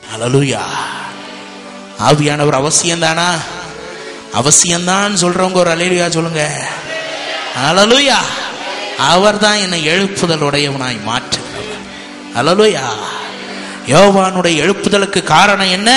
ஹalleluya ஆவியானவர் அவசியம்தானா அவசியம்தான் சொல்றவங்க ஒரு அலேலியா சொல்லுங்க ஹalleluya அவர் தான் என்னை எழுப்புதல் உடையவனாய் மாற்றுகிறவர் ஹalleluya யோவானுடைய எழுப்புதலுக்கு காரணம் என்ன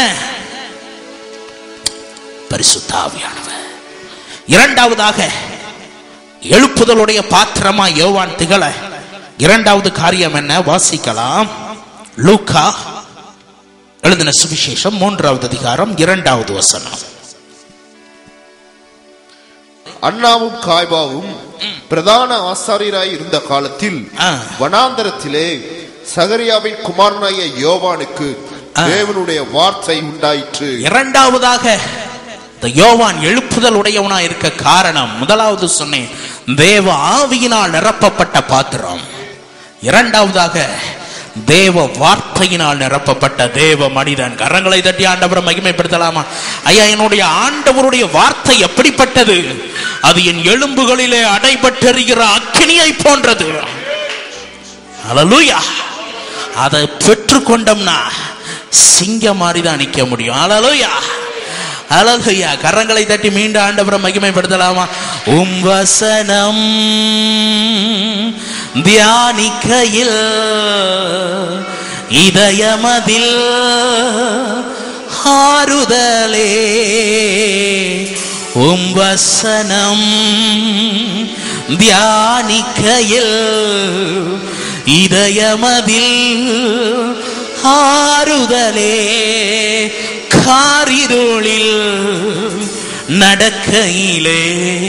பரிசுத்த ஆவியானவர் இரண்டாவதாக எழுப்புதலுடைய பாத்திரமா யோவான் திகழ இரண்டாவது காரியம் என்ன வாசிக்கலாம் லூக்கா எழுதின சுவிசேஷம் மூன்றாவது அதிகாரம் இரண்டாவது வசனம் அண்ணாவும் காய்பாவும் பிரதான ஆசாரியராய் இருந்த காலத்தில் ஆ. வனாந்தரத்திலே சகரியாவின் குமாரனாய யோவானுக்கு ஆ. தேவனுடைய வார்த்தை உண்டாயிற்று இரண்டாவதாக இந்த யோவான் எழுப்புதல் உடையவனா இருக்க காரணம் முதலாவது சொன்னேன் தேவ ஆவியினால் நிரப்பப்பட்ட பாத்திரம் இரண்டாவதாக தேவ வார்த்தையினால் நிரப்பப்பட்ட தேவ மனிதன் கரங்களை தட்டி ஆண்டவரை மகிமைப்படுத்தலாமா ஐயா என்னுடைய ஆண்டவருடைய வார்த்தை எப்படிப்பட்டது அது என் எலும்புகளிலே அடைபட்டெறிகிற அக்கினியை போன்றது அலலூயா அதை பெற்றுக்கொண்டோம்னா சிங்கம் மாதிரி தான் நிக்க முடியும் அலலூயா அலலுயா கரங்களை தட்டி மீண்டும் ஆண்டவரை மகிமைப்படுத்தலாமா உம் வசனம் தியானிக்கையில் இதயமதில் ஆறுதலே உம் வசனம் தியானிக்கையில் இதயமதில் ஆறுதலே காரிருளில் நடக்கையிலே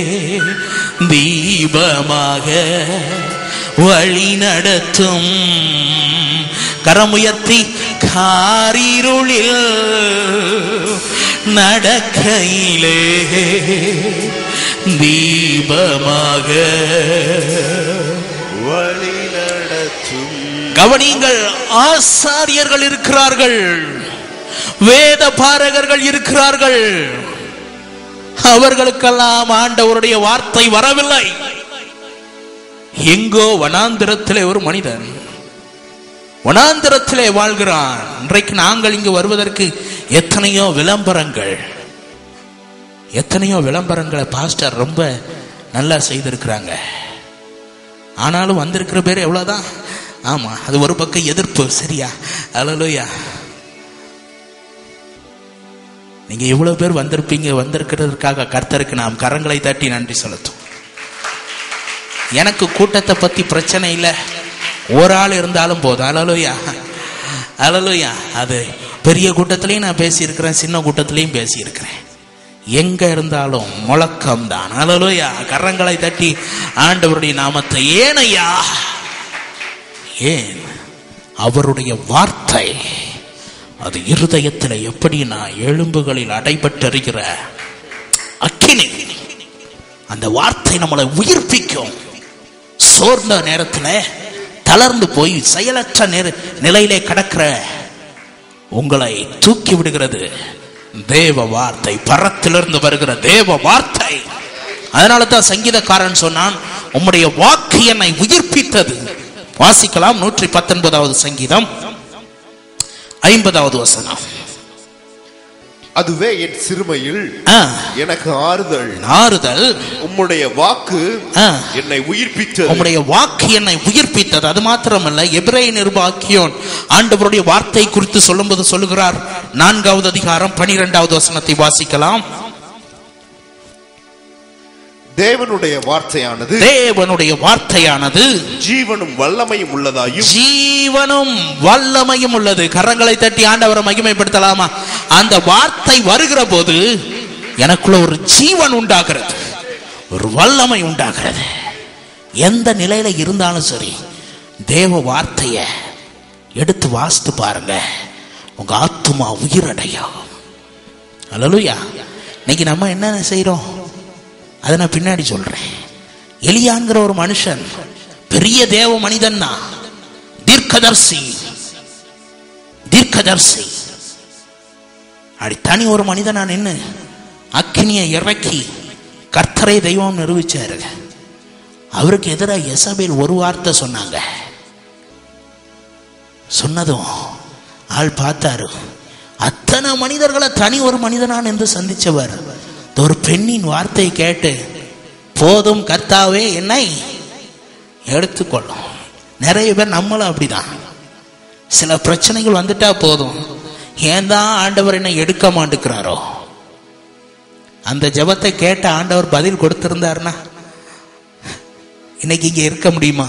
தீபமாக வழி நடத்தும் கரமுயர்த்தி காரிருளில் நடக்கையிலே தீபமாக வழி நடத்தும் கவனியுங்கள் ஆசாரியர்கள் இருக்கிறார்கள் வேத பாரகர்கள் இருக்கிறார்கள் அவர்களுக்கெல்லாம் ஆண்டவருடைய வார்த்தை வரவில்லை எங்கோ வனாந்திரத்திலே ஒரு மனிதன் வனாந்திரத்திலே வாழ்கிறான் இன்றைக்கு நாங்கள் இங்கு வருவதற்கு எத்தனையோ விளம்பரங்கள் எத்தனையோ விளம்பரங்களை பாஸ்டர் ரொம்ப நல்லா செய்திருக்கிறாங்க ஆனாலும் வந்திருக்கிற பேர் எவ்வளவுதான் ஆமா அது ஒரு பக்கம் எதிர்ப்பு சரியா அலலுயா நீங்க இவ்வளவு பேர் வந்திருப்பீங்க வந்திருக்கிறதுக்காக கர்த்தருக்கு நாம் கரங்களை தட்டி நன்றி செலுத்தும் எனக்கு கூட்டத்தை பத்தி பிரச்சனை இல்லை ஒரு ஆள் இருந்தாலும் போதும் அலலுயா அலலுயா அது பெரிய கூட்டத்திலையும் நான் பேசியிருக்கிறேன் சின்ன கூட்டத்திலையும் பேசியிருக்கிறேன் எங்க இருந்தாலும் முழக்கம் தான் அலலுயா கரங்களை தட்டி ஆண்டவருடைய நாமத்தை ஏனையா ஏன் அவருடைய வார்த்தை அது இருதயத்தில் எப்படி நான் எலும்புகளில் அடைபட்டறிகிற அக்கினி அந்த வார்த்தை நம்மளை உயிர்ப்பிக்கும் சோர்ந்த நேரத்தில் தளர்ந்து போய் செயலற்ற நேர நிலையிலே கடக்கிற உங்களை தூக்கி விடுகிறது தேவ வார்த்தை பரத்திலிருந்து வருகிற தேவ வார்த்தை அதனால தான் சங்கீதக்காரன் சொன்னான் உம்முடைய வாக்கு என்னை உயிர்ப்பித்தது வாசிக்கலாம் நூற்றி பத்தொன்பதாவது சங்கீதம் ஐம்பதாவது வசனம் அதுவே என் சிறுமையில் ஆ, எனக்கு ஆறுதல் ஆறுதல் உம்முடைய வாக்கு ஆ. என்னை உயிர்ப்பித்தது உம்முடைய வாக்கு என்னை உயிர்ப்பித்தது அது மாத்திரமல்ல எபிரேய நிர்வாகியோன் ஆண்டவருடைய வார்த்தை குறித்து சொல்லும்போது சொல்லுகிறார் நான்காவது அதிகாரம் பனிரெண்டாவது வசனத்தை வாசிக்கலாம் தேவனுடைய வார்த்தையானது தேவனுடைய வார்த்தையானது ஜீவனும் வல்லமையும் உள்ளதாயும் ஜீவனும் வல்லமையும் உள்ளது கரங்களை தட்டி ஆண்டவரை மகிமைப்படுத்தலாமா அந்த வார்த்தை வருகிற போது எனக்குள்ள ஒரு ஜீவன் உண்டாகிறது ஒரு வல்லமை உண்டாகிறது எந்த நிலையில இருந்தாலும் சரி தேவ வார்த்தைய எடுத்து வாசித்து பாருங்க உங்க ஆத்துமா உயிரடையும் அல்லலுயா இன்னைக்கு நம்ம என்ன செய்றோம் அதை நான் பின்னாடி சொல்றேன் எலியாங்கிற ஒரு மனுஷன் பெரிய தேவ மனிதன் தான் தீர்க்கதர்சி தீர்க்கதர்சி அப்படி தனி ஒரு மனிதனா நின்னு அக்கினியை இறக்கி கர்த்தரை தெய்வம் நிரூபிச்சாரு அவருக்கு எதிராக எசபேல் ஒரு வார்த்தை சொன்னாங்க சொன்னதும் ஆள் பார்த்தாரு அத்தனை மனிதர்களை தனி ஒரு மனிதனான் என்று சந்திச்சவர் இந்த ஒரு பெண்ணின் வார்த்தையை கேட்டு போதும் கர்த்தாவே என்னை எடுத்துக்கொள்ளும் நிறைய பேர் நம்மளும் அப்படிதான் சில பிரச்சனைகள் வந்துட்டா போதும் ஏன் தான் ஆண்டவர் என்னை எடுக்க மாட்டேங்கிறாரோ அந்த ஜெபத்தை கேட்ட ஆண்டவர் பதில் கொடுத்திருந்தாருன்னா இன்னைக்கு இங்க இருக்க முடியுமா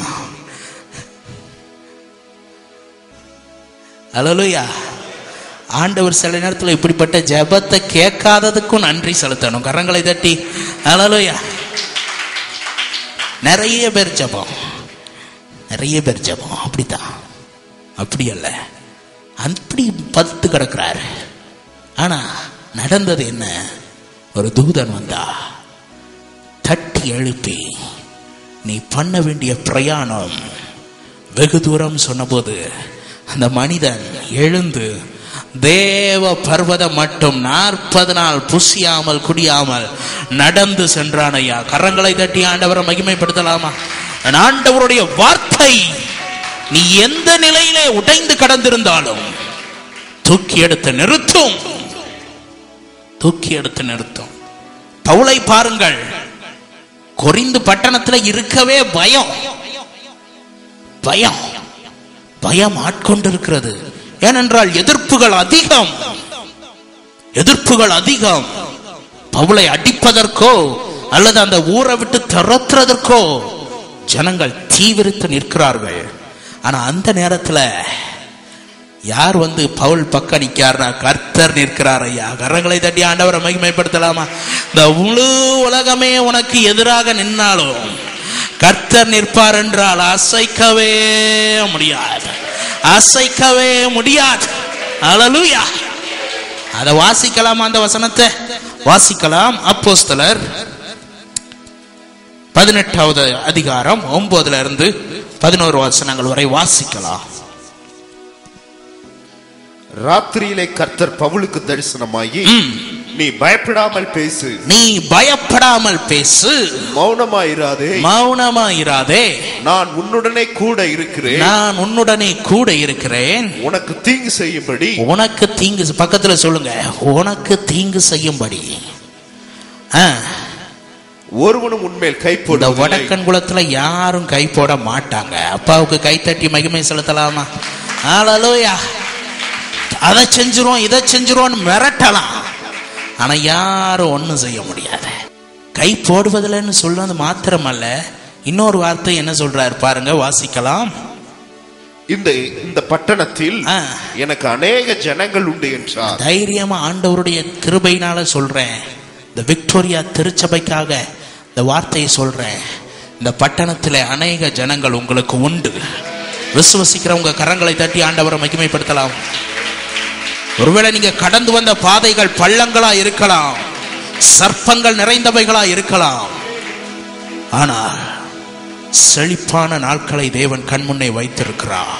அலலுயா ஆண்டவர் சில நேரத்தில் இப்படிப்பட்ட ஜெபத்தை கேட்காததுக்கும் நன்றி செலுத்தணும் கரங்களை தட்டி அலலுயா நிறைய பேர் ஜெபம் நிறைய பேர் ஜெபம் அப்படித்தான் அப்படி அல்ல அப்படி பத்து கிடக்கிறாரு ஆனா நடந்தது என்ன ஒரு தூதன் வந்தா தட்டி எழுப்பி நீ பண்ண வேண்டிய பிரயாணம் வெகு தூரம் சொன்னபோது அந்த மனிதன் எழுந்து தேவ பர்வதம் மட்டும் நாற்பது நாள் புசியாமல் குடியாமல் நடந்து சென்றான் ஐயா கரங்களை தட்டி ஆண்டவரை மகிமைப்படுத்தலாமா ஆண்டவருடைய வார்த்தை நீ எந்த நிலையிலே உடைந்து கடந்திருந்தாலும் தூக்கி எடுத்து நிறுத்தும் தூக்கி எடுத்து நிறுத்தும் பவுலை பாருங்கள் கொரிந்து பட்டணத்துல இருக்கவே பயம் பயம் பயம் ஆட்கொண்டிருக்கிறது ஏனென்றால் எதிர்ப்புகள் அதிகம் எதிர்ப்புகள் அதிகம் பவுலை அடிப்பதற்கோ அல்லது அந்த ஊரை விட்டு துரத்துறதற்கோ ஜனங்கள் தீவிரித்து நிற்கிறார்கள் ஆனா அந்த நேரத்துல யார் வந்து பவுல் பக்கம் நிற்கிறார்னா கர்த்தர் நிற்கிறார் ஐயா கரங்களை தட்டி ஆண்டவரை மகிமைப்படுத்தலாமா இந்த முழு உலகமே உனக்கு எதிராக நின்னாலும் கர்த்தர் நிற்பார் என்றால் அசைக்கவே முடியாது அசைக்கவே முடியாது அலலுயா அதை வாசிக்கலாம் அந்த வசனத்தை வாசிக்கலாம் அப்போஸ்தலர் பதினெட்டாவது அதிகாரம் ஒன்பதுல இருந்து பதினோரு வசனங்கள் வரை வாசிக்கலாம் ராத்திரியிலே கர்த்தர் பவுலுக்கு தரிசனமாகி ம். நீ பயப்படாமல் பேசு நீ பயப்படாமல் பேசு மௌனமாயிராதே மௌனமாயிராதே நான் உன்னுடனே கூட இருக்கிறேன் நான் உன்னுடனே கூட இருக்கிறேன் உனக்கு தீங்கு செய்யும்படி உனக்கு தீங்கு பக்கத்துல சொல்லுங்க உனக்கு தீங்கு செய்யும்படி ஆ, ஒருவனும் உன்மேல் கை இந்த போடுவதில்லை. வடக்கன் குலத்துல யாரும் கை போட மாட்டாங்க அப்பாவுக்கு கை தட்டி மகிமை செலுத்தலாமா ஆலலோயா அதை செஞ்சிரும் இதை செஞ்சிரும் மிரட்டலாம் ஆனா யாரும் ஒண்ணும் செய்ய முடியாது கை போடுவதில்லைன்னு சொல்றது மாத்திரமல்ல இன்னொரு வார்த்தை என்ன சொல்றாரு பாருங்க வாசிக்கலாம் இந்த இந்த பட்டணத்தில் ஆ. எனக்கு அநேக ஜனங்கள் உண்டு என்றார் தைரியமா ஆண்டவருடைய கிருபையினால சொல்றேன் இந்த விக்டோரியா திருச்சபைக்காக இந்த வார்த்தையை சொல்றேன் இந்த பட்டணத்தில் அநேக ஜனங்கள் உங்களுக்கு உண்டு விசுவசிக்கிறவங்க கரங்களை தட்டி ஆண்டவரை மகிமைப்படுத்தலாம் ஒருவேளை நீங்க கடந்து வந்த பாதைகள் பள்ளங்களா இருக்கலாம் சர்ப்பங்கள் நிறைந்தவைகளா இருக்கலாம் ஆனால் செழிப்பான நாட்களை தேவன் கண்முன்னே வைத்திருக்கிறார்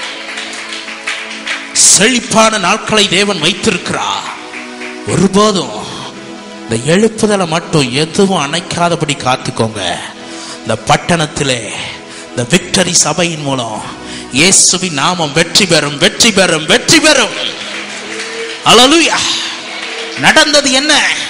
செழிப்பான நாட்களை தேவன் வைத்திருக்கிறார் ஒருபோதும் இந்த எழுப்புதலை மட்டும் எதுவும் அணைக்காதபடி காத்துக்கோங்க இந்த பட்டணத்திலே இந்த விக்டரி சபையின் மூலம் இயேசுவின் நாமம் வெற்றி பெறும் வெற்றி பெறும் வெற்றி பெறும் அல்லேலூயா நடந்தது என்ன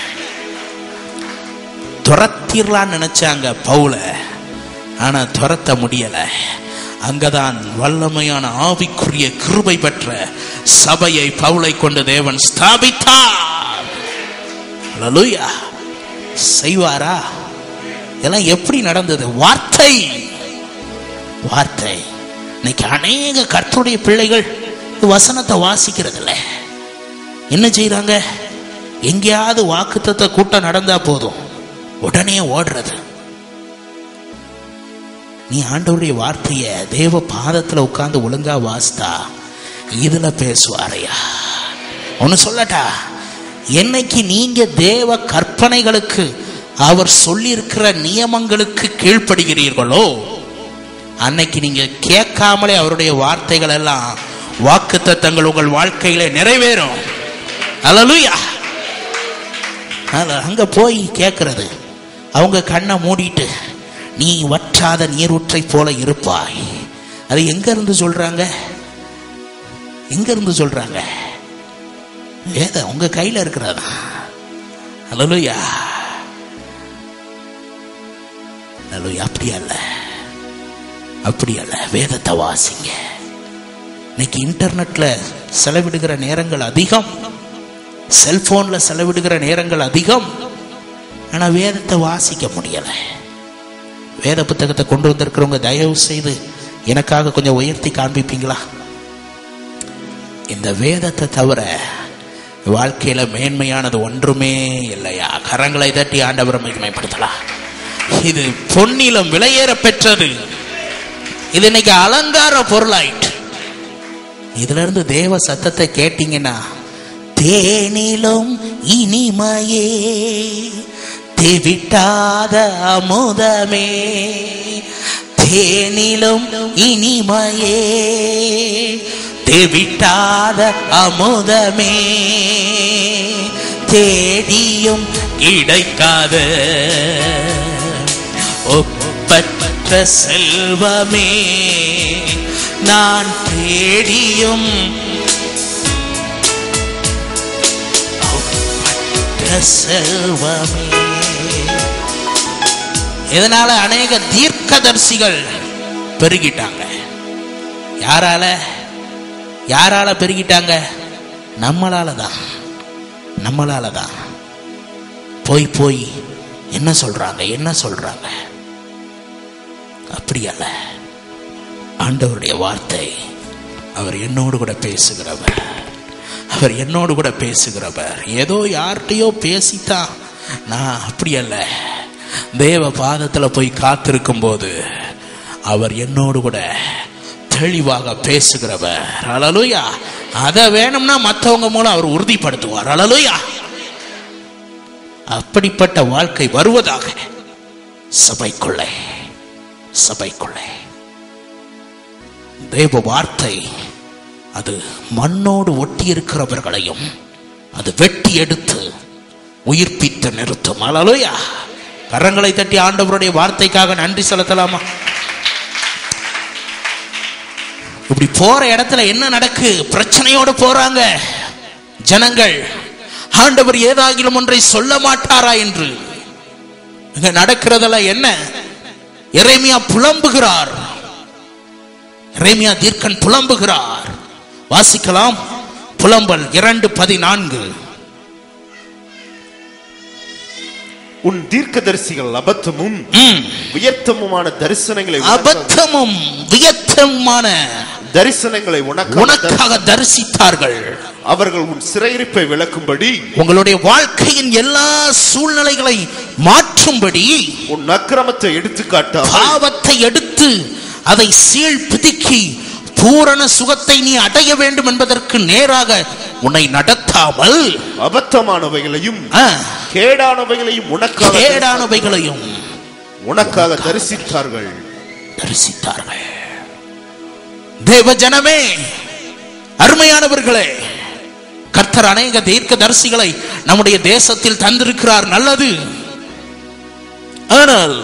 துரத்திடலான்னு நினைச்சாங்க பவுல ஆனா துரத்த முடியல அங்கதான் வல்லமையான ஆவிக்குரிய கிருபை பெற்ற சபையை பவுலை கொண்டு தேவன் ஸ்தாபித்தார் அல்லேலூயா செய்வாரா இதெல்லாம் எப்படி நடந்தது வார்த்தை வார்த்தை இன்னைக்கு அநேக கர்த்தருடைய பிள்ளைகள் இந்த வசனத்தை வாசிக்கிறது இல்ல என்ன செய்றாங்க எங்கேயாவது வாக்குத்தத்த கூட்டம் நடந்தா போதும் உடனே ஓடுறது நீ ஆண்டவருடைய வார்த்தைய தேவ பாதத்துல உட்கார்ந்து ஒழுங்கா வாசித்தா இதுல பேசுவாரையா ஒன்னு சொல்லட்டா என்னைக்கு நீங்க தேவ கற்பனைகளுக்கு அவர் சொல்லியிருக்கிற நியமங்களுக்கு கீழ்ப்படுகிறீர்களோ அன்னைக்கு நீங்க கேட்காமலே அவருடைய வார்த்தைகள் எல்லாம் வாக்கு தத்தங்கள் உங்கள் வாழ்க்கையில நிறைவேறும் அல்லேலூயா அதனால அங்க போய் கேட்கறது அவங்க கண்ணை மூடிட்டு நீ வற்றாத நீரூற்றை போல இருப்பாய் அது எங்க இருந்து சொல்றாங்க எங்க இருந்து சொல்றாங்க வேதம் உங்க கையில இருக்கிறதா அல்லலுயா அல்லலுயா அப்படி அல்ல அப்படி அல்ல வேதத்தை வாசிங்க இன்னைக்கு இன்டர்நெட்ல செலவிடுகிற நேரங்கள் அதிகம் செல்போன்ல செலவிடுகிற நேரங்கள் அதிகம் ஆனா வேதத்தை வாசிக்க முடியல வேத புத்தகத்தை கொண்டு வந்திருக்கிறவங்க தயவு செய்து எனக்காக கொஞ்சம் உயர்த்தி காண்பிப்பீங்களா இந்த வேதத்தை தவிர வாழ்க்கையில மேன்மையானது ஒன்றுமே இல்லையா கரங்களை தட்டி ஆண்டவரை மகிமைப்படுத்தலாம் இது பொன்னிலும் விலையேற பெற்றது இது இன்னைக்கு அலங்கார பொருளாயிட்டு இதுல இருந்து தேவ சத்தத்தை கேட்டீங்கன்னா தேனிலும் இனிமையே தெவிட்டாத அமுதமே தேனிலும் இனிமையே தெவிட்டாத அமுதமே தேடியும் கிடைக்காத ஒப்பற்ற செல்வமே நான் தேடியும் ஒப்பற்ற செல்வமே இதனால அநேக தீர்க்கதரிசிகள் பெருகிட்டாங்க யாரால யாரால பெருகிட்டாங்க நம்மளால தான் நம்மளால தான் போய் போய் என்ன சொல்றாங்க என்ன சொல்றாங்க அப்படி அல்ல ஆண்டவருடைய வார்த்தை அவர் என்னோடு கூட பேசுகிறவர் அவர் என்னோடு கூட பேசுகிறவர் ஏதோ யார்கிட்டயோ பேசித்தான் நான் அப்படி அல்ல தேவ பாதத்துல போய் காத்திருக்கும் போது அவர் என்னோடு கூட தெளிவாக பேசுகிறவர் அலலுயா அதை வேணும்னா மற்றவங்க மூலம் அவர் உறுதிப்படுத்துவார் அலலுயா அப்படிப்பட்ட வாழ்க்கை வருவதாக சபைக்குள்ளே சபைக்குள்ளே தேவ வார்த்தை அது மண்ணோடு ஒட்டி இருக்கிறவர்களையும் அது வெட்டி எடுத்து உயிர்ப்பித்து நிறுத்தும் அலலுயா கரங்களை தட்டி ஆண்டவருடைய வார்த்தைக்காக நன்றி செலுத்தலாமா இப்படி போற இடத்துல என்ன நடக்கு பிரச்சனையோடு போறாங்க ஜனங்கள் ஆண்டவர் ஏதாகிலும் ஒன்றை சொல்ல மாட்டாரா என்று இங்க நடக்கிறதெல்லாம் என்ன எரேமியா புலம்புகிறார் எரேமியா தீர்க்கன் புலம்புகிறார் வாசிக்கலாம் புலம்பல் இரண்டு பதினான்கு உன் தீர்க்கதரிசிகள் அபத்தமும் ம். வியர்த்தமுமான தரிசனங்களை உனக்காக- அபத்தமும் வியத்தமுமான தரிசனங்களை உனக்காக உனக்காக தரிசித்தார்கள் அவர்கள் உன் சிறையிருப்பை விளக்கும்படி உங்களுடைய வாழ்க்கையின் எல்லா சூழ்நிலைகளை மாற்றும்படி உன் அக்கிரமத்தை எடுத்துக்காட்டாமல் பாவத்தை எடுத்து அதை சீழ் பிதுக்கி பூரண சுகத்தை நீ அடைய வேண்டும் என்பதற்கு நேராக உன்னை நடத்தாமல் அபத்தமானவைகளையும் ஆ, கேடானவைகளையும் உனக்காக கேடானவைகளையும் உனக்காக தரிசித்தார்கள் தரிசித்தார்கள் தேவ ஜனமே அருமையானவர்களே கர்த்தர் அநேக தீர்க்க தரிசிகளை நம்முடைய தேசத்தில் தந்திருக்கிறார் நல்லது ஆனால்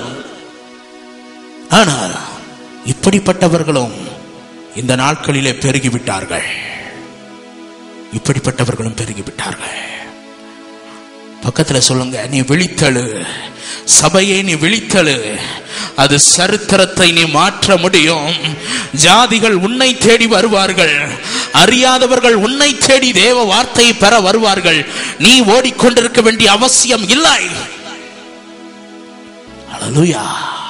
ஆனால் இப்படிப்பட்டவர்களும் இந்த நாட்களிலே பெருகிவிட்டார்கள் இப்படிப்பட்டவர்களும் பெருகிவிட்டார்கள் பக்கத்துல சொல்லுங்க நீ விழித்தழு சபையை நீ விழித்தழு அது சரித்திரத்தை நீ மாற்ற முடியும் ஜாதிகள் உன்னை தேடி வருவார்கள் அறியாதவர்கள் உன்னை தேடி தேவ வார்த்தையை பெற வருவார்கள் நீ ஓடிக்கொண்டிருக்க வேண்டிய அவசியம் இல்லை அல்லேலூயா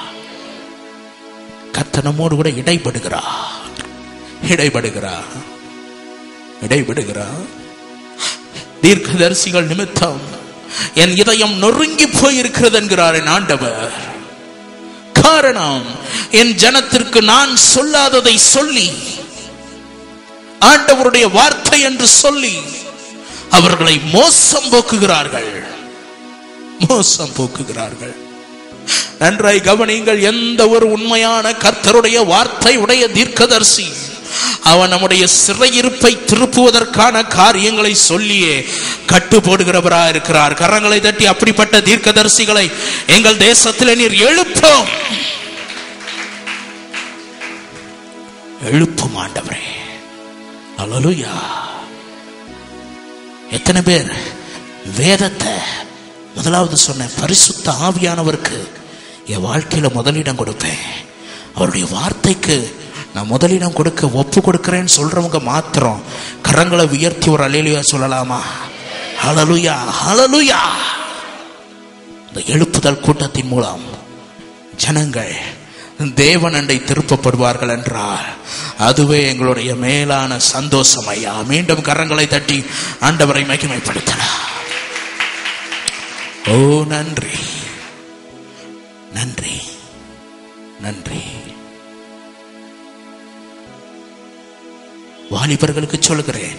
கர்த்தர் நம்மோடு கூட இடைப்படுகிறார் இடைப்படுகிறார் இடைப்படுகிறார் தீர்க்கதரிசிகள் நிமித்தம் என் இதயம் நொறுங்கி போயிருக்கிறது என்கிறார் என் ஆண்டவர் காரணம் என் ஜனத்திற்கு நான் சொல்லாததை சொல்லி ஆண்டவருடைய வார்த்தை என்று சொல்லி அவர்களை மோசம் போக்குகிறார்கள் மோசம் போக்குகிறார்கள் நன்றாய் கவனியுங்கள் எந்த ஒரு உண்மையான கர்த்தருடைய வார்த்தை உடைய தீர்க்கதரிசி அவன் நம்முடைய சிறையிருப்பை திருப்புவதற்கான காரியங்களை சொல்லியே கட்டு போடுகிறவரா இருக்கிறார் கரங்களை தட்டி அப்படிப்பட்ட தீர்க்கதரிசிகளை எங்கள் தேசத்தில் நீர் எழுப்போம் எழுப்பும் ஆண்டவரே அல்லேலூயா எத்தனை பேர் வேதத்தை முதலாவது சொன்ன பரிசுத்த ஆவியானவருக்கு என் வாழ்க்கையில முதலிடம் கொடுப்பேன் அவருடைய வார்த்தைக்கு நான் முதலிடம் கொடுக்க ஒப்பு கொடுக்கிறேன்னு சொல்றவங்க மாத்திரம் கரங்களை உயர்த்தி ஒரு அலையிலையா சொல்லலாமா ஹalleluya ஹalleluya இந்த எழுப்புதல் கூட்டத்தின் மூலம் ஜனங்கள் தேவனண்டை திருப்பப்படுவார்கள் என்றால் அதுவே எங்களுடைய மேலான சந்தோஷம் ஐயா மீண்டும் கரங்களை தட்டி ஆண்டவரை மகிமைப்படுத்தலாம் ஓ நன்றி நன்றி நன்றி வாலிபர்களுக்கு சொல்லுகிறேன்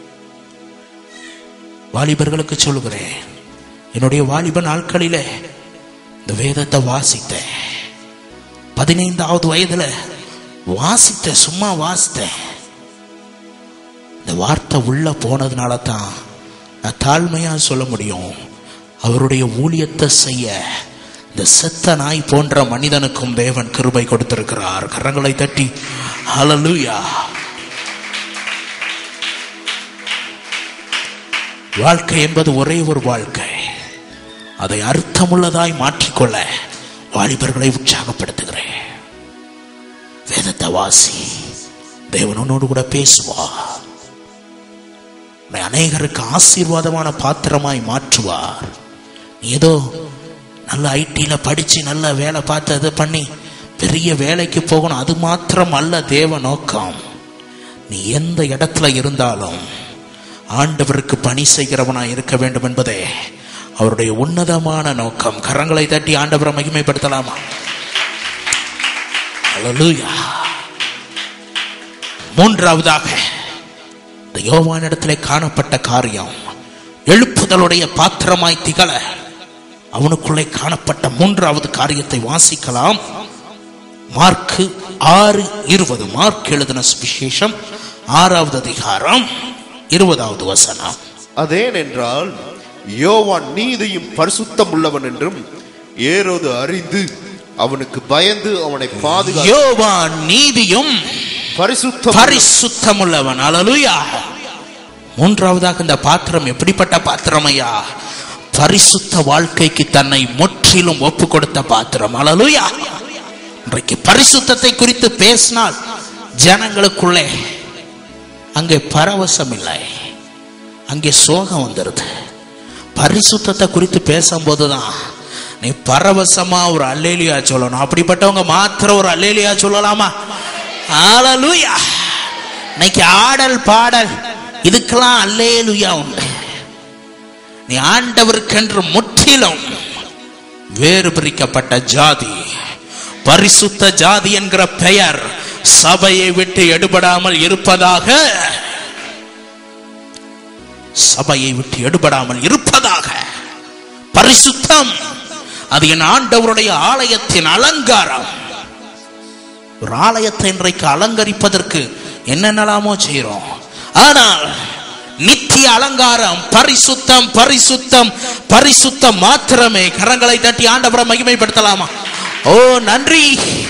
வாலிபர்களுக்கு சொல்லுகிறேன் என்னுடைய வாலிப நாட்களிலே இந்த வேதத்தை வாசித்தேன் பதினைந்தாவது வயதுல வாசித்தேன் சும்மா வாசித்தேன் இந்த வார்த்தை உள்ள போனதுனால தான் நான் தாழ்மையா சொல்ல முடியும் அவருடைய ஊழியத்தை செய்ய இந்த செத்த நாய் போன்ற மனிதனுக்கும் தேவன் கிருபை கொடுத்திருக்கிறார் கரங்களை தட்டி ஹalleluya வாழ்க்கை என்பது ஒரே ஒரு வாழ்க்கை அதை அர்த்தமுள்ளதாய் மாற்றிக்கொள்ள வாலிபர்களை உற்சாகப்படுத்துகிறேன் வேதத்தை வாசி தேவன் உன்னோடு கூட பேசுவார் உன்னை அநேகருக்கு ஆசீர்வாதமான பாத்திரமாய் மாற்றுவார் நீ ஏதோ நல்ல ஐடியில படிச்சு நல்ல வேலை பார்த்து அது பண்ணி பெரிய வேலைக்கு போகணும் அது மாத்திரம் அல்ல தேவ நோக்கம் நீ எந்த இடத்துல இருந்தாலும் ஆண்டவருக்கு பணி செய்கிறவனா இருக்க வேண்டும் என்பதே அவருடைய உன்னதமான நோக்கம் கரங்களை தட்டி ஆண்டவரை மகிமைப்படுத்தலாமா Hallelujah. மூன்றாவதாக இந்த யோவானிடத்திலே காணப்பட்ட காரியம் எழுப்புதலுடைய பாத்திரமாய் திகழ அவனுக்குள்ளே காணப்பட்ட மூன்றாவது காரியத்தை வாசிக்கலாம் மார்க்கு ஆறு இருபது மார்க் எழுதின சுவிசேஷம் ஆறாவது அதிகாரம் இருபதாவது வசனம் அதேனென்றால் யோவான் நீதியும் பரிசுத்தம் உள்ளவன் என்றும் ஏரோது அறிந்து அவனுக்கு பயந்து அவனை பாதுகா யோவான் நீதியும் பரிசுத்தம் பரிசுத்தமுள்ளவன் அலலுயா மூன்றாவதாக இந்த பாத்திரம் எப்படிப்பட்ட பாத்திரம் ஐயா பரிசுத்த வாழ்க்கைக்கு தன்னை முற்றிலும் ஒப்பு கொடுத்த பாத்திரம் அலலுயா இன்றைக்கு பரிசுத்தத்தை குறித்து பேசினால் ஜனங்களுக்குள்ளே அங்கே பரவசம் இல்லை அங்கே சோகம் வந்துருது பரிசுத்தத்தை குறித்து பேசும்போதுதான் நீ பரவசமா ஒரு அல்லேலியா சொல்லணும் அப்படிப்பட்டவங்க மாத்திரம் ஒரு அல்லேலியா சொல்லலாமா ஹalleluya இன்னைக்கு ஆடல் பாடல் இதுக்கெல்லாம் அல்லேலுயா உண்டு நீ ஆண்டவருக்கென்று முற்றிலும் வேறு பிரிக்கப்பட்ட ஜாதி பரிசுத்த ஜாதி என்கிற பெயர் சபையை விட்டு எடுபடாமல் இருப்பதாக சபையை விட்டு எடுபடாமல் இருப்பதாக பரிசுத்தம் அது என் ஆண்டவருடைய ஆலயத்தின் அலங்காரம் ஒரு ஆலயத்தை இன்றைக்கு அலங்கரிப்பதற்கு என்னென்னலாமோ செய்கிறோம் ஆனால் நித்திய அலங்காரம் பரிசுத்தம் பரிசுத்தம் பரிசுத்தம் மாத்திரமே கரங்களை தட்டி ஆண்டவரை மகிமைப்படுத்தலாமா ஓ நன்றி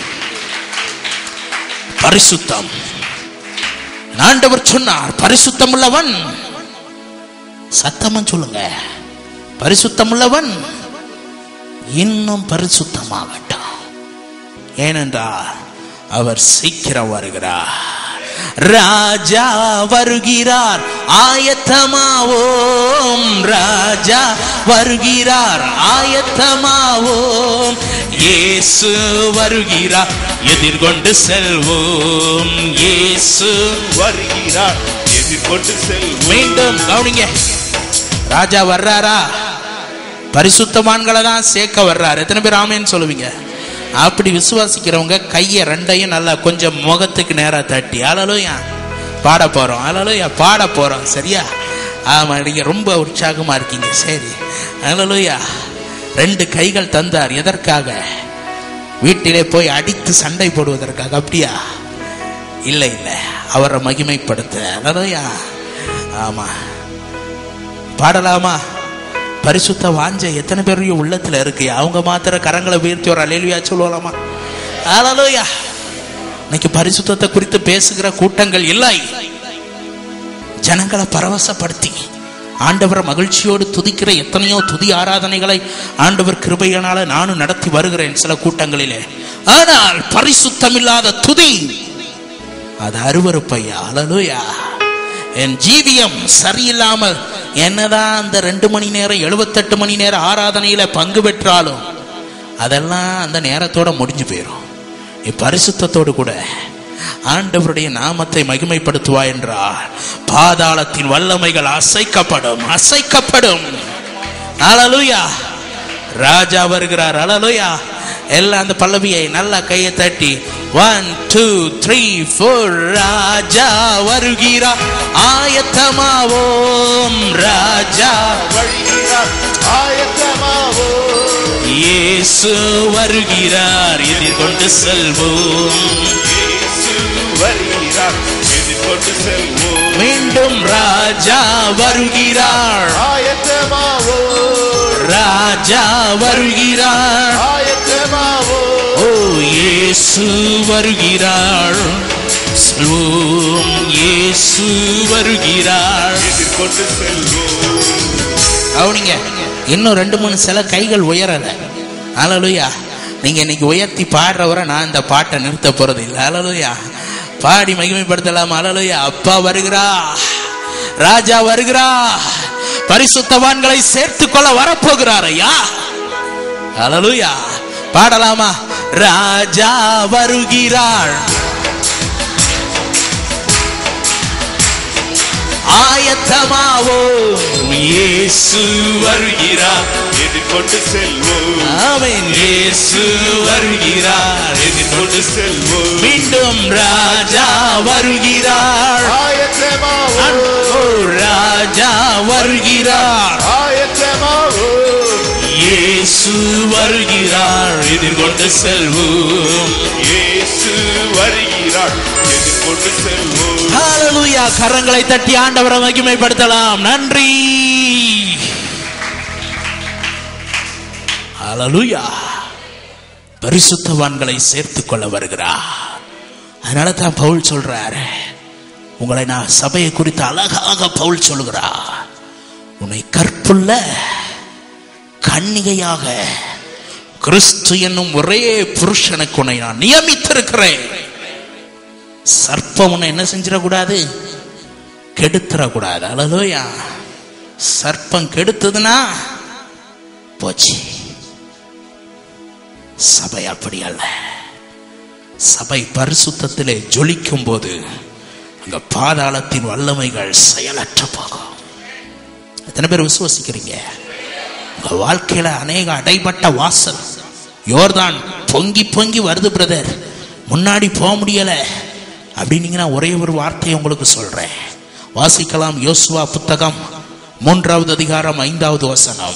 பரிசுத்தம் ஆண்டவர் சொன்னார் பரிசுத்தம் உள்ளவன் சத்தமா சொல்லுங்க பரிசுத்தம் உள்ளவன் இன்னும் பரிசுத்தமாகட்டும் ஏனென்றால் அவர் சீக்கிரம் வருகிறார் ராஜா வருகிறார் ஆயத்தமாவோம் ராஜா வருகிறார் ஆயத்தமாவோம் இயேசு வருகிறார் எதிர்கொண்டு செல்வோம் இயேசு வருகிறார் எதிர்கொண்டு செல் மீண்டும் கவனிங்க ராஜா வர்றாரா பரிசுத்தவான்களை தான் சேர்க்க வர்றாரு எத்தனை பேர் ஆமேன்னு சொல்லுவீங்க அப்படி விசுவாசிக்கிறவங்க கையை ரெண்டையும் நல்லா கொஞ்சம் முகத்துக்கு நேரா தட்டி அலலுயா பாட போறோம் அலலுயா பாட போறோம் சரியா ஆமா நீங்க ரொம்ப உற்சாகமா இருக்கீங்க சரி அலலுயா ரெண்டு கைகள் தந்தார் எதற்காக வீட்டிலே போய் அடித்து சண்டை போடுவதற்காக அப்படியா இல்லை இல்லை அவரை மகிமைப்படுத்த அலலுயா ஆமா பாடலாமா பரிசுத்த வாஞ்ச எத்தனை பேருடைய உள்ளத்துல இருக்கு அவங்க மாத்திர கரங்களை உயர்த்தி ஒரு அலையிலுயா சொல்லுவாலாமா அலலுயா இன்னைக்கு பரிசுத்தத்தை குறித்து பேசுகிற கூட்டங்கள் இல்லை ஜனங்களை பரவசப்படுத்தி ஆண்டவரை மகிழ்ச்சியோடு துதிக்கிற எத்தனையோ துதி ஆராதனைகளை ஆண்டவர் கிருபையினால நானும் நடத்தி வருகிறேன் சில கூட்டங்களிலே ஆனால் பரிசுத்தமில்லாத துதி அது அருவருப்பையா அலலுயா என் ஜீவியம் சரியில்லாமல் என்னதான் அந்த ரெண்டு மணி நேரம் எழுபத்தெட்டு மணி நேரம் ஆராதனையில பங்கு பெற்றாலும் அதெல்லாம் அந்த நேரத்தோட முடிஞ்சு போயிடும் நீ பரிசுத்தத்தோடு கூட ஆண்டவருடைய நாமத்தை மகிமைப்படுத்துவா என்றால் பாதாளத்தின் வல்லமைகள் அசைக்கப்படும் அசைக்கப்படும் அலலுயா ராஜா வருகிறார் அலலுயா எல்லாம் அந்த பல்லவியை நல்லா கையை தட்டி ஒன் டூ த்ரீ ஃபோர் ராஜா வருகிறார் ஆயத்தமாவோம் ராஜா வருகிறார் ஆயத்தமாவோ இயேசு வருகிறார் எதிர்கொண்டு செல்வோம் இயேசு வருகிறார் எதிர்கொண்டு செல்வோம் மீண்டும் ராஜா வருகிறார் ஆயத்தமாவோ ராஜா வருகிறார் ஆயத்தமாவோ ஓ இயேசு வருகிறார் செல்வோம் இயேசு வருகிறார் எதிர்கொண்டு செல்வோம் கவனிங்க இன்னும் ரெண்டு மூணு சில கைகள் உயரல அலலுயா நீங்க இன்னைக்கு உயர்த்தி பாடுறவரை நான் இந்த பாட்டை நிறுத்த போறது இல்லை அலலுயா பாடி மகிமைப்படுத்தலாம் அலலுயா அப்பா வருகிறா ராஜா வருகிறா பரிசுத்தவான்களை சேர்த்துக் கொள்ள வரப்போகிறார் ஐயா அலலுயா பாடலாமா ராஜா வருகிறார் ஆயத்தமாவோ இயேசு வருகிறார் எதிர்கொண்டு செல்வோம் ஆமென் இயேசு வருகிறார் எதிர்கொண்டு செல்வோம் மீண்டும் ராஜா வருகிறார் ஆயத்தமாவோ ஓ, ராஜா வருகிறார் ஆயத்தமாவோ இயேசு வருகிறார் எதிர்கொண்டு செல்வோம் இயேசு வருகிறார் எதிர்கொண்டு செல்வோம் ஹalleluya கரங்களை தட்டி ஆண்டவரை மகிமைப்படுத்தலாம் நன்றி ஹalleluya பரிசுத்தவான்களை சேர்த்துக் கொள்ள வருகிறார் அதனால தான் பவுல் சொல்றாரு உங்களை நான் சபையை குறித்து அழகாக பவுல் சொல்கிறார் உன்னை கற்புள்ள கன்னிகையாக கிறிஸ்து என்னும் ஒரே புருஷனுக்கு உன்னை நான் நியமித்திருக்கிறேன் சர்ப்பம் உன்னை என்ன செஞ்சிடக்கூடாது கெடுத்துடக்கூடாது அழலோயா சர்ப்பம் கெடுத்ததுன்னா போச்சு சபை அப்படி அல்ல சபை பரிசுத்தத்திலே ஜொலிக்கும் போது அங்க பாதாளத்தின் வல்லமைகள் செயலற்ற போகும் எத்தனை பேர் விசுவசிக்கிறீங்க உங்க வாழ்க்கையில அநேக அடைபட்ட வாசல் யோர்தான் பொங்கி பொங்கி வருது பிரதர் முன்னாடி போக முடியல அப்படின்னீங்கன்னா ஒரே ஒரு வார்த்தையை உங்களுக்கு சொல்றேன் வாசிக்கலாம் யோசுவா புத்தகம் மூன்றாவது அதிகாரம் ஐந்தாவது வசனம்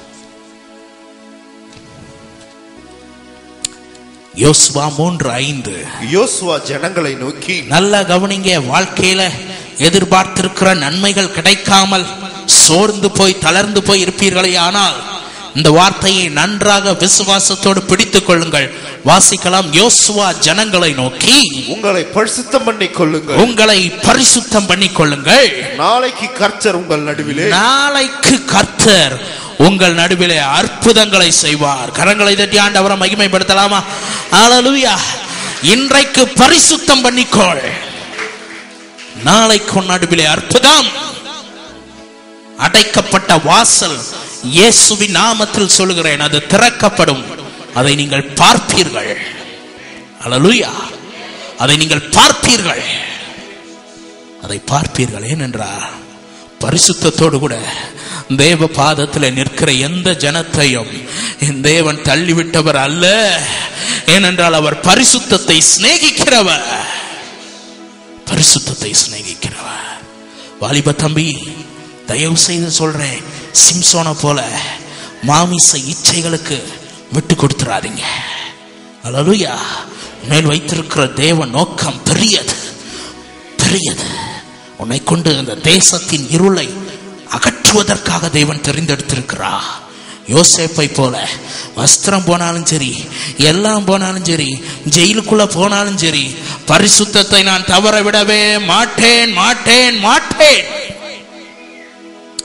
யோசுவா மூன்று ஐந்து யோசுவா ஜனங்களை நோக்கி நல்லா கவனிங்க வாழ்க்கையில எதிர்பார்த்திருக்கிற நன்மைகள் கிடைக்காமல் சோர்ந்து போய் தளர்ந்து போய் இருப்பீர்களே ஆனால் இந்த வார்த்தையை நன்றாக விசுவாசத்தோடு பிடித்துக் கொள்ளுங்கள் வாசிக்கலாம் யோசுவா ஜனங்களை நோக்கி உங்களை பரிசுத்தம் பண்ணிக் கொள்ளுங்கள் உங்களை பரிசுத்தம் பண்ணிக் கொள்ளுங்கள் நாளைக்கு கர்த்தர் உங்கள் நடுவிலே நாளைக்கு கர்த்தர் உங்கள் நடுவிலே அற்புதங்களை செய்வார் கரங்களை தட்டி ஆண்டவரை மகிமைப்படுத்தலாமா ஹalleluya இன்றைக்கு பரிசுத்தம் பண்ணிக்கொள் நாளைக்கு உன் நடுவிலே அற்புதம் அடைக்கப்பட்ட வாசல் இயேசுவின் நாமத்தில் சொல்கிறேன் அது திறக்கப்படும் அதை நீங்கள் பார்ப்பீர்கள் ஹalleluya அதை நீங்கள் பார்ப்பீர்கள் அதை பார்ப்பீர்கள் ஏனென்றால் பரிசுத்தத்தோடு கூட தேவ பாதத்தில் நிற்கிற எந்த ஜனத்தையும் என் தேவன் தள்ளிவிட்டவர் அல்ல ஏனென்றால் அவர் பரிசுத்தத்தை சிநேகிக்கிறவர் பரிசுத்தத்தை சிநேகிக்கிறவர் வாலிப தம்பி தயவு செய்து சொல்றேன் சிம்சோனை போல மாமிச இச்சைகளுக்கு விட்டு கொடுத்துறாதீங்க அல்லேலூயா மேல் வைத்திருக்கிற தேவ நோக்கம் பெரியது பெரியது உன்னை கொண்டு அந்த தேசத்தின் இருளை அகற்றுவதற்காக தேவன் தெரிந்தெடுத்திருக்கிறார் யோசேப்பை போல வஸ்திரம் போனாலும் சரி எல்லாம் போனாலும் சரி ஜெயிலுக்குள்ள போனாலும் சரி பரிசுத்தத்தை நான் தவற விடவே மாட்டேன் மாட்டேன் மாட்டேன்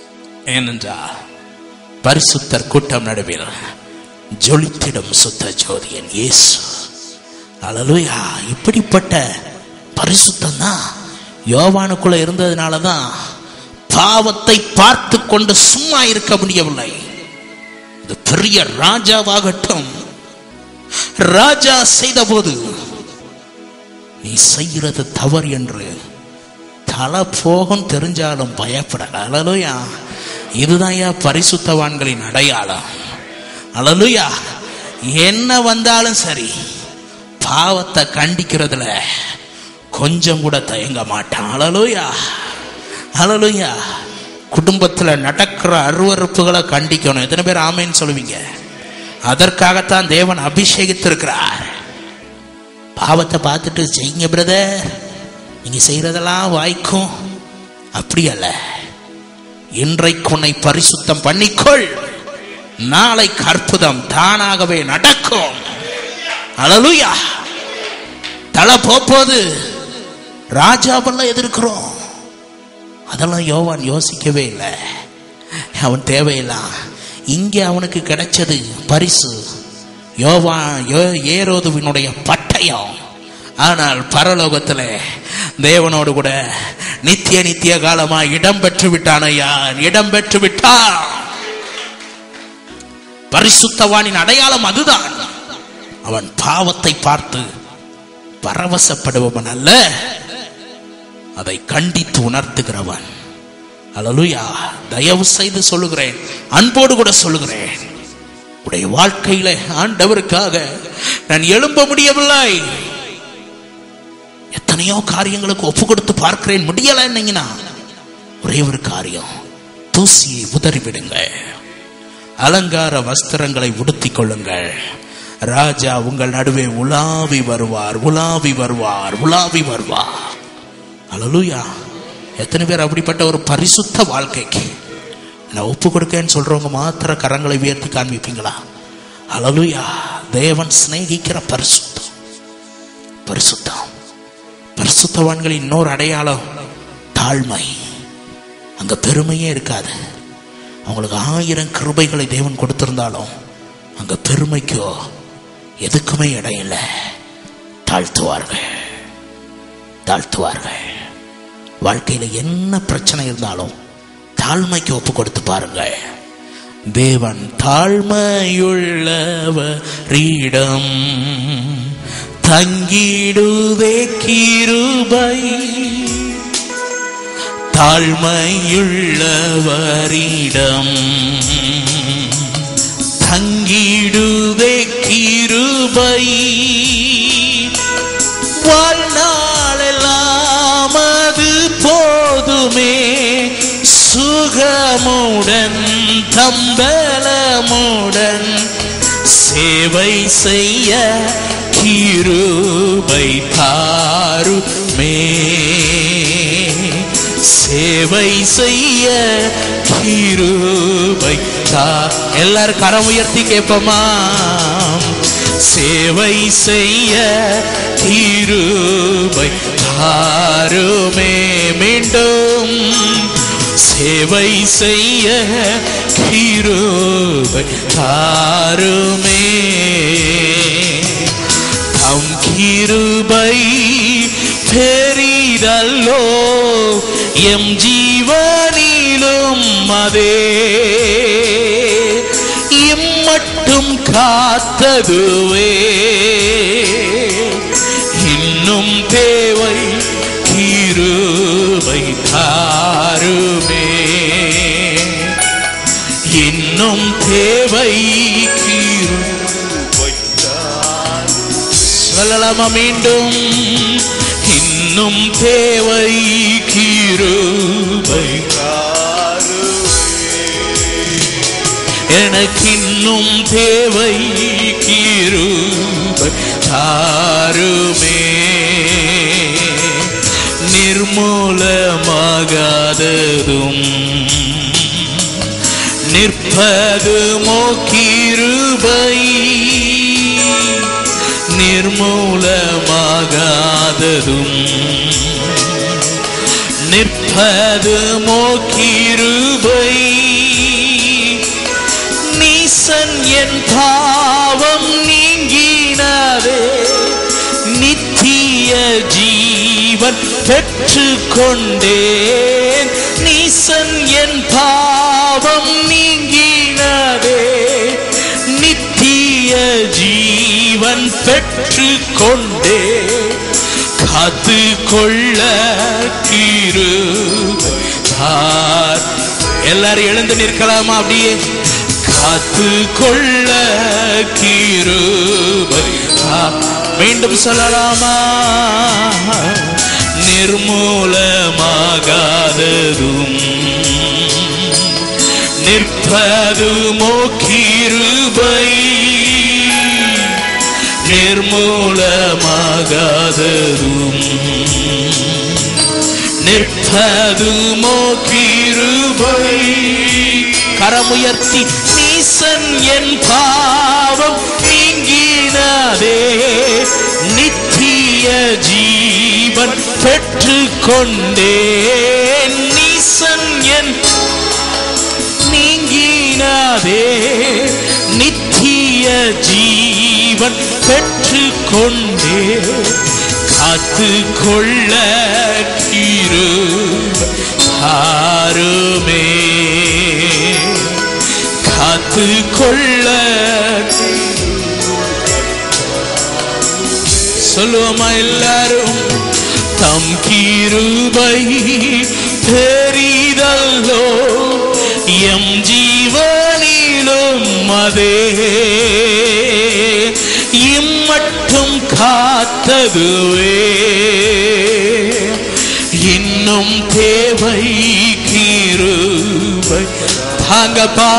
ஏனென்றால் பரிசுத்தர் கூட்டம் நடுவில் ஜொலித்திடும் சுத்த ஜோதியன் இயேசு அல்லேலூயா இப்படிப்பட்ட பரிசுத்தம் தான் யோவானுக்குள்ள இருந்ததுனால தான் பாவத்தை பார்த்து கொண்டு சும்மா இருக்க முடியவில்லை இந்த பெரிய ராஜாவாகட்டும் ராஜா செய்தபோது நீ செய்கிறது தவறு என்று தலை போகும் தெரிஞ்சாலும் பயப்படல அலலுயா இதுதான் ஏன் பரிசுத்தவான்களின் அடையாளம் அலலுயா என்ன வந்தாலும் சரி பாவத்தை கண்டிக்கிறதுல கொஞ்சம் கூட தயங்க மாட்டான் அலலுயா அலலுயா குடும்பத்துல நடக்கிற அருவறுப்புகளை கண்டிக்கணும் எத்தனை பேர் ஆமைன்னு சொல்லுவீங்க அதற்காகத்தான் தேவன் அபிஷேகித்திருக்கிறார் பாவத்தை பார்த்துட்டு செய்யுங்க பிரதர் நீங்க செய்யறதெல்லாம் வாய்க்கும் அப்படி அல்ல இன்றைக்கு உன்னை பரிசுத்தம் பண்ணிக்கொள் நாளைக்கு அற்புதம் தானாகவே நடக்கும் அலலுயா தலை போப்போது ராஜாவெல்லாம் எதிர்க்கிறோம் அதெல்லாம் யோவான் யோசிக்கவே இல்லை அவன் தேவையில்லாம் இங்கே அவனுக்கு கிடைச்சது பரிசு யோவா யோ ஏரோதுவினுடைய பட்டயம் ஆனால் பரலோகத்தில் தேவனோடு கூட நித்திய நித்திய காலமா இடம் பெற்று விட்டான் ஐயா இடம் பெற்று விட்டான் பரிசுத்தவானின் அடையாளம் அதுதான் அவன் பாவத்தை பார்த்து பரவசப்படுபவன் அல்ல அதை கண்டித்து உணர்த்துகிறவன் அல்லலுயா தயவு செய்து சொல்லுகிறேன் அன்போடு கூட சொல்லுகிறேன் உடைய வாழ்க்கையில ஆண்டவருக்காக நான் எழும்ப முடியவில்லை எத்தனையோ காரியங்களுக்கு ஒப்பு கொடுத்து பார்க்கிறேன் முடியல என்னங்கன்னா ஒரே ஒரு காரியம் தூசியை உதறிவிடுங்க அலங்கார வஸ்திரங்களை உடுத்திக் கொள்ளுங்கள் ராஜா உங்கள் நடுவே உலாவி வருவார் உலாவி வருவார் உலாவி வருவார் அலலுயா எத்தனை பேர் அப்படிப்பட்ட ஒரு பரிசுத்த வாழ்க்கைக்கு நான் ஒப்பு கொடுக்கேன்னு சொல்றவங்க மாத்திர கரங்களை உயர்த்தி காண்பிப்பீங்களா அலலுயா தேவன் சிநேகிக்கிற பரிசுத்தம் பரிசுத்தம் பரிசுத்தவான்களின் இன்னொரு அடையாளம் தாழ்மை அங்க பெருமையே இருக்காது அவங்களுக்கு ஆயிரம் கிருபைகளை தேவன் கொடுத்திருந்தாலும் அங்க பெருமைக்கோ எதுக்குமே இடம் இல்லை தாழ்த்துவார்கள் தாழ்த்துவார்கள் வாழ்க்கையில என்ன பிரச்சனை இருந்தாலும் தாழ்மைக்கு ஒப்பு கொடுத்து பாருங்கள் தேவன் தாழ்மையுள்ளவரிடம் தங்கிடுதே கிருபை தாழ்மையுள்ளவரிடம் தங்கிடுதே கிருபை வாழ்நாளெல்லாம் அது போதுமே சுகமுடன் தம்பலமுடன் சேவை செய்ய கிருபை தாருமே சேவை செய்ய கிருபை தா எல்லாரும் கரம் உயர்த்தி கேட்போமா சேவை செய்ய கிருபை தாருமே மீண்டும் சேவை செய்ய கிருபை தாருமே தம் கிருபை பெரிதல்லோ எம் ஜீவனிலும் அதே இம்மட்டும் காத்ததுவே இன்னும் தேவை கிருபை தாருமே இன்னும் தேவை கிருபை சொல்லலாமா மீண்டும் இன்னும் தேவை கிருபை எனக்கு இன்னும் தேவை கிருபை தாருமே நிர்மூலமாகாததும் நிற்பதுமோ கிருபை நிர்மூலமாகாததும் நிற்பதுமோ கிருபை என் பாவம் நீங்கினதே நித்திய ஜீவன் பெற்று கொண்டேன் நீசன் என் பாவம் நீங்கினதே நித்திய ஜீவன் பெற்று கொண்டே காத்து கொள்ள கீரு எல்லாரும் எழுந்து நிற்கலாமா அப்படியே காத்து கொள்ள கீருபை மீண்டும் சொல்லலாமா நிர்மூலமாகாததும் நிற்பதுமோ கிருபை நிர்மூலமாகாததும் நிற்பதுமோ கிருபை கரமுயர்த்தி நீசன் என் பாவம் நீங்கினதே நித்திய ஜீவன் பெற்று கொண்டேன் நீசன் என் நீங்கினதே நித்திய ஜீவன் பெற்று கொண்டே காத்து கொள்ள கிரு ஆருமே காத்து கொள்ள சொல்லுவோமா எல்லாரும் தம் கிருபை பெரிதல்லோ எம் ஜீவனிலும் அதே இம்மட்டும் காத்ததுவே இன்னும் தேவை கிருபை தாங்கப்பா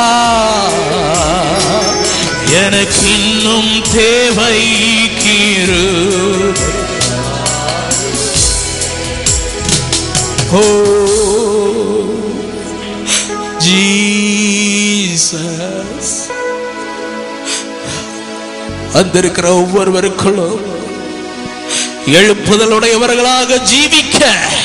எனக்கு இன்னும் தேவை கிருபை ஓ ஜீசஸ் வந்திருக்கிற ஒவ்வொருவருக்குள்ளும் எழுப்புதலுடையவர்களாக ஜீவிக்க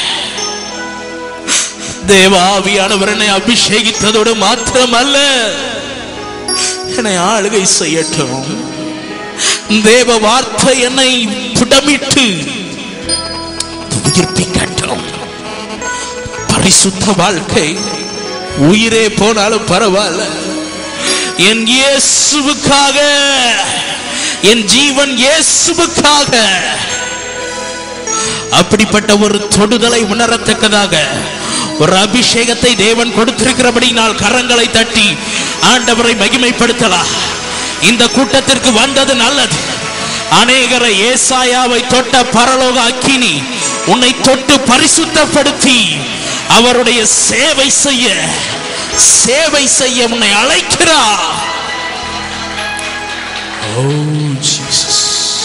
தேவாவியானவர் என்னை அபிஷேகித்ததோடு மாத்திரமல்ல என்னை ஆளுகை செய்யட்டும் தேவ வார்த்தை என்னை புடமிட்டு உயிர்ப்பிக்கட்டும் பரிசுத்த வாழ்க்கை உயிரே போனாலும் பரவாயில்ல என் இயேசுவுக்காக என் ஜீவன் இயேசுவுக்காக அப்படிப்பட்ட ஒரு தொடுதலை உணரத்தக்கதாக ஒரு அபிஷேகத்தை தேவன் கொடுத்திருக்கிறபடி நான் கரங்களை தட்டி ஆண்டவரை மகிமைப்படுத்தலாம் இந்த கூட்டத்திற்கு வந்தது நல்லது அநேகரை ஏசாயாவை தொட்ட பரலோக அக்கினி உன்னை தொட்டு பரிசுத்தப்படுத்தி அவருடைய சேவை செய்ய சேவை செய்ய உன்னை அழைக்கிறார் ஓ ஜீசஸ்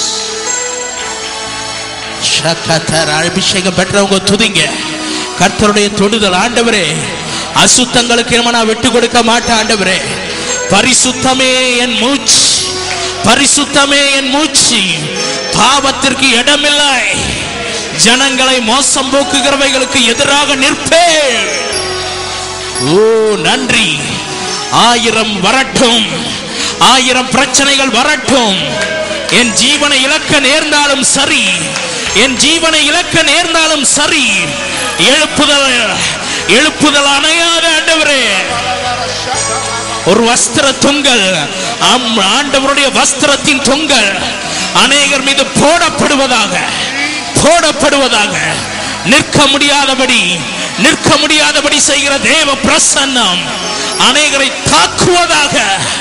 ஷக்கத்தர் அபிஷேகம் பெற்றவங்க துதிங்க கர்த்தருடைய தொடுதல் ஆண்டவரே அசுத்தங்களுக்கு நம்ம நான் விட்டு கொடுக்க மாட்டேன் ஆண்டவரே பரிசுத்தமே என் மூச்சு பரிசுத்தமே என் மூச்சு பாவத்திற்கு இடமில்லை ஜனங்களை மோசம் போக்குகிறவைகளுக்கு எதிராக நிற்பேன் ஓ நன்றி ஆயிரம் வரட்டும் ஆயிரம் பிரச்சனைகள் வரட்டும் என் ஜீவனை இழக்க நேர்ந்தாலும் சரி என் ஜீவனை இழக்க நேர்ந்தாலும் சரி எழுப்புதல் எழுப்புதல் அணையாத ஆண்டவரே ஒரு வஸ்திர தொங்கல் ஆம், ஆண்டவருடைய வஸ்திரத்தின் தொங்கல் அநேகர் மீது போடப்படுவதாக போடப்படுவதாக நிற்க முடியாதபடி நிற்க முடியாதபடி செய்கிற தேவ பிரசன்னம் அநேகரை தாக்குவதாக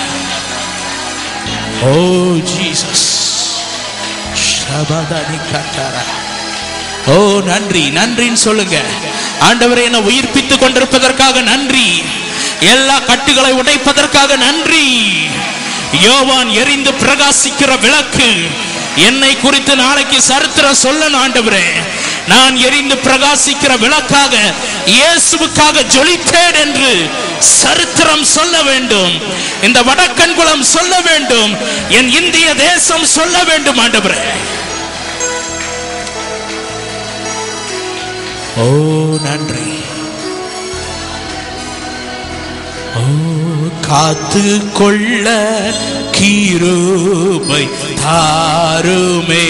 ஓ ஜீசஸ் ஷபதனி கட்டரா ஓ நன்றி நன்றின்னு சொல்லுங்க ஆண்டவரை என்ன உயிர்ப்பித்துக் கொண்டிருப்பதற்காக நன்றி எல்லா கட்டுகளை உடைப்பதற்காக நன்றி யோவான் எரிந்து பிரகாசிக்கிற விளக்கு என்னை குறித்து நாளைக்கு சரித்திரம் சொல்லணும் ஆண்டவரே நான் எரிந்து பிரகாசிக்கிற விளக்காக இயேசுவுக்காக ஜொலித்தேன் என்று சரித்திரம் சொல்ல வேண்டும் இந்த வடக்கன்குளம் சொல்ல வேண்டும் என் இந்திய தேசம் சொல்ல வேண்டும் ஆண்டவரே ஓ நன்றி ஓ காத்து கொள்ள கீருபை தாருமே